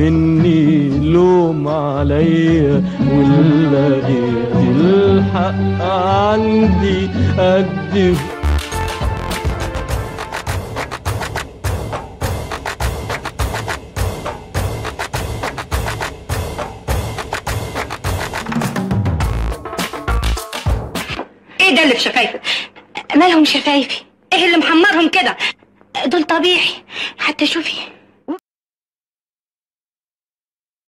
مني لوم عليا ولقيت الحق عندي قد ايه ده اللي في شفايفك مالهم شفايفي ايه اللي محمرهم كده دول طبيعي حتى شوفي